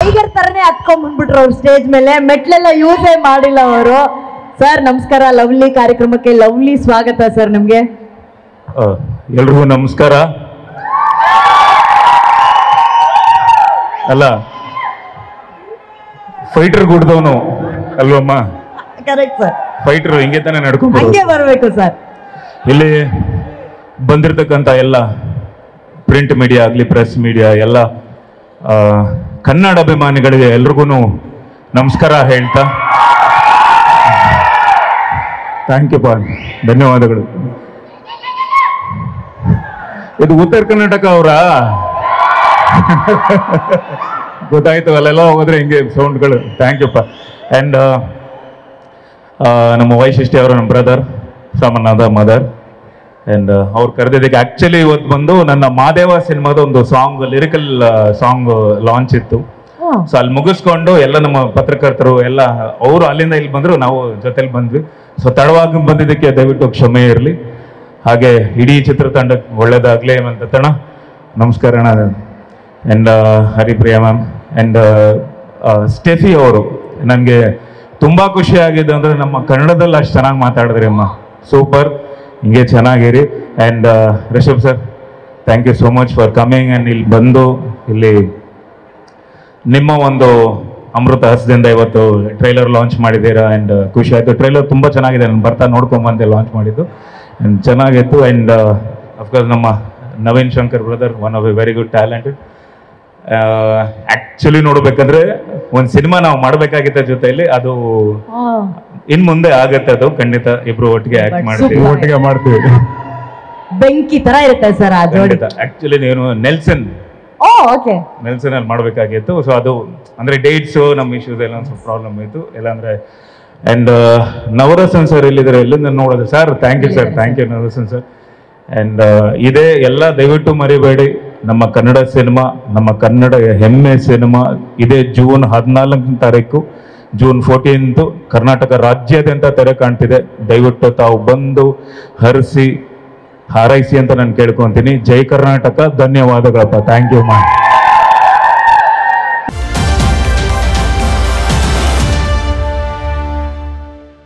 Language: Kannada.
ಟೈಗರ್ ತರನೇ ಹತ್ಕೊಂಡ್ ಬಂದ್ಬಿಟ್ರು ಅವ್ರು ಸ್ಟೇಜ್ ಮೇಲೆ ಮೆಟ್ಲೆಲ್ಲ ಯೂಸೇ ಮಾಡಿಲ್ಲ ಅವರು ಸರ್ ನಮಸ್ಕಾರ ಲವ್ಲಿ ಕಾರ್ಯಕ್ರಮಕ್ಕೆ ಲವ್ಲಿ ಸ್ವಾಗತ ಸರ್ ನಿಮ್ಗೆ ಎಲ್ರಿಗೂ ನಮಸ್ಕಾರ ಅಲ್ಲ ಫೈಟರ್ ಗುಡ್ದವನು ಅಲ್ವಮ್ಮ ಕರೆಕ್ಟ್ ಸರ್ ಫೈಟರ್ ಹಿಂಗೆ ತಾನೇ ನಡ್ಕೊಂಡು ಹಂಗೆ ಬರ್ಬೇಕು ಸರ್ ಇಲ್ಲಿ ಬಂದಿರತಕ್ಕಂಥ ಎಲ್ಲ ಪ್ರಿಂಟ್ ಮೀಡಿಯಾ ಆಗಲಿ ಪ್ರೆಸ್ ಮೀಡಿಯಾ ಎಲ್ಲ ಆ, ಕನ್ನಡ ಅಭಿಮಾನಿಗಳಿಗೆ ಎಲ್ರಿಗೂ ನಮಸ್ಕಾರ ಹೇಳ್ತಾ ಥ್ಯಾಂಕ್ ಯು ಪಾ ಧನ್ಯವಾದಗಳು ಇದು ಉತ್ತರ ಕರ್ನಾಟಕ ಅವರಾ ಗೊತ್ತಾಯ್ತು ಅಲ್ಲೆಲ್ಲ ಹೋದ್ರೆ ಹಿಂಗೆ ಸೌಂಡ್ಗಳು ಥ್ಯಾಂಕ್ ಯು ಪಾ ಆ್ಯಂಡ್ ನಮ್ಮ ವೈಶಿಷ್ಟ್ಯ ಅವರು ನಮ್ಮ ಬ್ರದರ್ ಸಾಮನಾದ ಮದರ್ ಆ್ಯಂಡ್ ಅವ್ರು ಕರೆದಿದ್ದಕ್ಕೆ ಆ್ಯಕ್ಚುಲಿ ಇವತ್ತು ಬಂದು ನನ್ನ ಮಾದೇವ ಸಿನಿಮಾದ ಒಂದು ಸಾಂಗ್ ಲಿರಿಕಲ್ ಸಾಂಗ್ ಲಾಂಚ್ ಇತ್ತು ಸೊ ಅಲ್ಲಿ ಮುಗಿಸ್ಕೊಂಡು ಎಲ್ಲ ನಮ್ಮ ಪತ್ರಕರ್ತರು ಎಲ್ಲ ಅವರು ಅಲ್ಲಿಂದ ಇಲ್ಲಿ ಬಂದ್ರು ನಾವು ಜೊತೆಲಿ ಬಂದ್ವಿ ಸೊ ತಡವಾಗಿ ಬಂದಿದ್ದಕ್ಕೆ ದಯವಿಟ್ಟು ಕ್ಷಮೆ ಇರಲಿ ಹಾಗೆ ಇಡೀ ಚಿತ್ರತಂಡಕ್ಕೆ ಒಳ್ಳೇದಾಗ್ಲಿ ಅಂತ ತಣ ನಮಸ್ಕಾರ ಅಣ್ಣ and Haripriya ma'am and Steffy ಅವರು ನನಗೆ ತುಂಬ ಖುಷಿ ಆಗಿದೆ ಅಂದರೆ ನಮ್ಮ ಕನ್ನಡದಲ್ಲಿ ಅಷ್ಟು ಚೆನ್ನಾಗಿ ಮಾತಾಡಿದ್ರಿ ಅಮ್ಮ ಸೂಪರ್ ಹಿಂಗೆ ಚೆನ್ನಾಗಿರಿ and Rishab sir thank you so much for coming and ಇಲ್ಲಿ ಬಂದು ಇಲ್ಲಿ ನಿಮ್ಮ ಒಂದು ಅಮೃತ ಹಸದಿಂದ ಇವತ್ತು ಟ್ರೈಲರ್ ಲಾಂಚ್ ಮಾಡಿದ್ದೀರಾ ಆ್ಯಂಡ್ ಖುಷಿ ಆಯಿತು ಟ್ರೈಲರ್ ತುಂಬ ಚೆನ್ನಾಗಿದೆ ನಾನು ಬರ್ತಾ ನೋಡ್ಕೊಂಬಂದೆ ಲಾಂಚ್ ಮಾಡಿದ್ದು ಆ್ಯಂಡ್ ಚೆನ್ನಾಗಿತ್ತು ಆ್ಯಂಡ್ ಅಫ್ಕೋರ್ಸ್ ನಮ್ಮ Naveen Shankar brother one of a very good talented actually ನೋಡ್ಬೇಕಂದ್ರೆ ಒಂದು ಸಿನಿಮಾ ನಾವು ಮಾಡಬೇಕಾಗಿತ್ತ ಜೊತೆಯಲ್ಲಿ ಅದು ಇನ್ ಮುಂದೆ ಆಗತ್ತೆ ಅದು ಖಂಡಿತ ಇಬ್ರು ಒಟ್ಟಿಗೆ ಆಕ್ಟ್ But ಮಾಡ್ತೀವಿ super. ಒಟ್ಟಿಗೆ ಮಾಡ್ತೀವಿ ಬೆಂಕಿ ತರ ಇರುತ್ತೆ ಸರ್ ಆ ಜೋಡಿ ಖಂಡಿತ ಆಕ್ಚುಲಿ ನೀನು ನೆಲ್ಸನ್ ಓ ಓಕೆ ನೆಲ್ಸನ್ ಅಲ್ಲಿ ಮಾಡಬೇಕಾಗಿತ್ತು ಸೊ ಅದು ಅಂದ್ರೆ ಡೇಟ್ಸ್ ನಮ್ಮ ಇಶ್ಯೂಸ್ ಎಲ್ಲ ಒಂದು ಸ್ವಲ್ಪ ಪ್ರಾಬ್ಲಮ್ ಇತ್ತು ಇಲ್ಲಾಂದ್ರೆ ಅಂಡ್ ನವರಸನ್ ಸರ್ ಎಲ್ಲಿದ್ದಾರೆ ಎಲ್ಲಿಂದ ನೋಡೋದು sir thank you sir thank you Navarasan sir and ಇದೇ ಎಲ್ಲ ದಯವಿಟ್ಟು ಮರಿಬೇಡಿ ನಮ್ಮ ಕನ್ನಡ ಸಿನಿಮಾ ನಮ್ಮ ಕನ್ನಡ ಹೆಮ್ಮೆ ಸಿನಿಮಾ ಇದೇ ಜೂನ್ ಹದಿನಾಲ್ಕನೇ ತಾರೀಕು ಜೂನ್ ಫೋರ್ಟೀನ್ತು ಕರ್ನಾಟಕ ರಾಜ್ಯಾದ್ಯಂತ ತೆರೆ ಕಾಣ್ತಿದೆ ದಯವಿಟ್ಟು ತಾವು ಬಂದು ಹರಿಸಿ ಹಾರೈಸಿ ಅಂತ ನಾನು ಕೇಳ್ಕೊಂತೀನಿ ಜೈ ಕರ್ನಾಟಕ ಧನ್ಯವಾದಗಳಪ್ಪ ಥ್ಯಾಂಕ್ ಯು ಮಾ